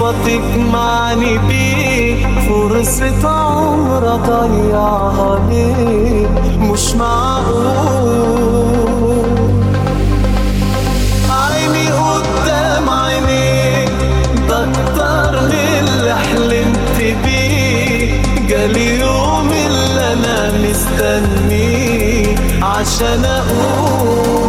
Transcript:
فرصة تجمعني بيك فرصة عمر أضيعها ليه مش معقول عيني قدام عينيك ده أكتر من اللي حلمت بيه جالي يوم اللي أنا مستنيه عشان أقول